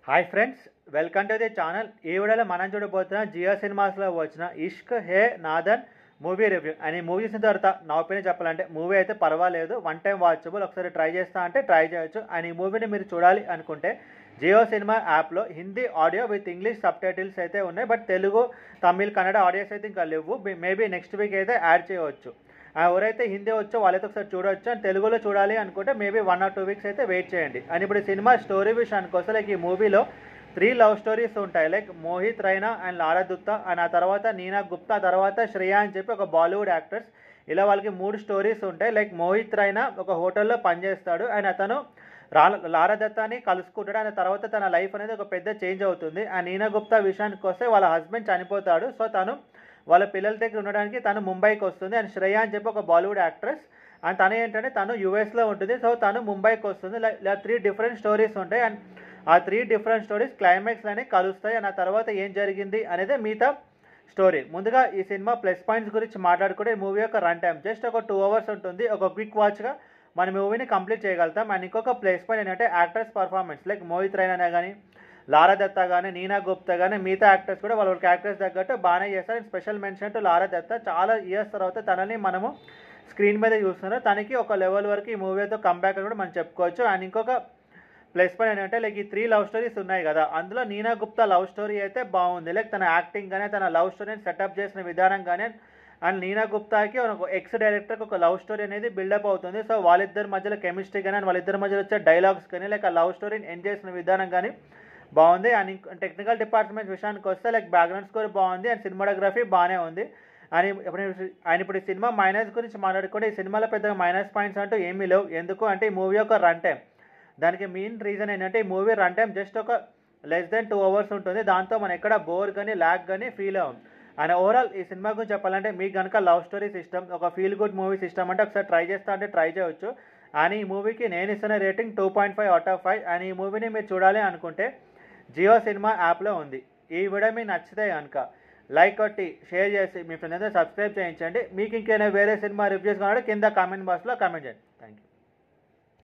hi friends welcome to the channel ఈ వీడియోలో మనం చూడబోతున్న జియో సినిమాస్లో వచ్చిన Ishq Hai Nadaan movie review and ఈ మూవీ చూసిన తర్వాత నా ఒపీనియన్ చెప్పాలంటే మూవీ అయితే పర్వాలేదు వన్ టైం వాచబుల్ ఒకసారి ట్రై చేస్తా అంటే ట్రై చేయొచ్చు అండ్ ఈ మూవీని మీరు చూడాలి అనుకుంటే జియో సినిమా యాప్లో Hindi audio with English subtitles అయితే ఉన్నాయి బట్ తెలుగు తమిళ్ కన్నడ ఆడియోస్ అయితే ఇంకా లేవు మేబీ నెక్స్ట్ వీక్ అయితే యాడ్ చేయవచ్చు ఆ, ఎవరైతే హిందీ వచ్చో వాళ్ళైతే ఒకసారి చూడొచ్చు అండ్ తెలుగులో చూడాలి అనుకుంటే maybe one or two weeks అయితే వెయిట్ చేయండి అండ్ ఇప్పుడు ఈ సినిమా స్టోరీ విషయానికి వస్తే లైక్ ఈ మూవీలో త్రీ లవ్ స్టోరీస్ ఉంటాయి like Mohit Raina and Lara Dutta and ఆ తర్వాత నీనా గుప్తా తర్వాత శ్రేయా అని చెప్పి ఒక బాలీవుడ్ యాక్టర్స్ ఇలా వాళ్ళకి మూడు స్టోరీస్ ఉంటాయి లైక్ మోహిత్ రైనా ఒక హోటల్లో పనిచేస్తాడు అండ్ అతను రా లారా దత్తాని కలుసుకుంటాడు అండ్ తర్వాత తన లైఫ్ అనేది ఒక పెద్ద చేంజ్ అవుతుంది అండ్ నీనా గుప్తా విషయానికి వస్తే వాళ్ళ హస్బెండ్ చనిపోతాడు సో తను వాళ్ళ పిల్లల దగ్గర ఉండడానికి తను ముంబైకి వస్తుంది అండ్ శ్రేయ అని చెప్పి ఒక బాలీవుడ్ యాక్ట్రెస్ అండ్ తను ఏంటంటే తను యూఎస్లో ఉంటుంది సో తను ముంబైకి వస్తుంది ఇలా త్రీ డిఫరెంట్ స్టోరీస్ ఉంటాయి అండ్ ఆ త్రీ డిఫరెంట్ స్టోరీస్ క్లైమాక్స్ అనేవి కలుస్తాయి అండ్ ఆ తర్వాత ఏం జరిగింది అనేది మిగతా స్టోరీ ముందుగా ఈ సినిమా ప్లస్ పాయింట్స్ గురించి మాట్లాడుకుంటే ఈ మూవీ యొక్క రన్ టైం జస్ట్ ఒక టూ అవర్స్ ఉంటుంది ఒక క్విక్ వాచ్గా మన మూవీని కంప్లీట్ చేయగలుగుతాం అండ్ ఇంకొక ప్లస్ పాయింట్ ఏంటంటే actors performance like Mohit Raina కానీ లారా దత్తా కానీ నీనా గుప్తా కానీ మిగతా యాక్టర్స్ కూడా వాళ్ళ క్యారెక్టర్స్ తగ్గట్టు బాగానే చేస్తారు special mention to Lara Dutta చాలా ఇయర్స్ తర్వాత తనని మనము స్క్రీన్ మీద చూస్తున్నారు తనకి ఒక లెవెల్ వరకు ఈ మూవీతో కంబ్యాక్ అని కూడా మనం చెప్పుకోవచ్చు అండ్ ఇంకొక ప్లస్ పాయింట్ ఏంటంటే లైక్ ఈ త్రీ లవ్ స్టోరీస్ ఉన్నాయి కదా అందులో నీనా గుప్తా లవ్ స్టోరీ అయితే బాగుంది లైక్ తన యాక్టింగ్ కానీ తన లవ్ స్టోరీని సెటప్ చేసిన విధానం కానీ అండ్ నీనా గుప్తాకి ఒక ఎక్స్ డైరెక్టర్కి ఒక లవ్ స్టోరీ అనేది బిల్డప్ అవుతుంది సో వాళ్ళిద్దరి మధ్యలో కెమిస్ట్రీ కానీ and వాళ్ళిద్దరి మధ్యలో వచ్చే డైలాగ్స్ కానీ లైక్ ఆ లవ్ స్టోరీని ఎండ్ చేసిన విధానం కానీ బాగుంది అండ్ టెక్నికల్ డిపార్ట్మెంట్ విషయానికి వస్తే లైక్ బ్యాక్గ్రౌండ్ స్కోర్ బాగుంది అండ్ సినిమాటోగ్రఫీ బాగానే ఉంది అని ఇప్పుడు ఆయన ఇప్పుడు ఈ సినిమా మైనస్ గురించి మాట్లాడుకుంటే ఈ సినిమాలో పెద్దగా మైనస్ పాయింట్స్ అంటూ ఏమీ లేవు ఎందుకు అంటే ఈ మూవీ యొక్క రన్ టైం దానికి మెయిన్ రీజన్ ఏంటంటే ఈ మూవీ రన్ టైం జస్ట్ ఒక లెస్ దెన్ టూ అవర్స్ ఉంటుంది దాంతో మనం ఎక్కడ బోర్ కానీ ల్యాక్ కానీ ఫీల్ అవ్వం అండ్ ఓవరాల్ ఈ సినిమా గురించి చెప్పాలంటే మీకు కనుక లవ్ స్టోరీ సిస్టమ్ ఒక ఫీల్ గుడ్ మూవీ సిస్టమ్ అంటే ఒకసారి ట్రై చేస్తా అంటే ట్రై చేయొచ్చు అండ్ ఈ మూవీకి నేను ఇస్తున్న rating two point five out of five and ఈ మూవీని మీరు చూడాలి అనుకుంటే జియో సినిమా యాప్లో ఉంది ఈ వీడియో మీకు నచ్చితే కనుక లైక్ కొట్టి షేర్ చేసి మీ ఫ్రెండ్స్ సబ్స్క్రైబ్ చేయించండి మీకు ఇంకేమైనా వేరే సినిమా రివ్యూస్ కావాలంటే కింద కామెంట్ బాక్స్లో కామెంట్ చేయండి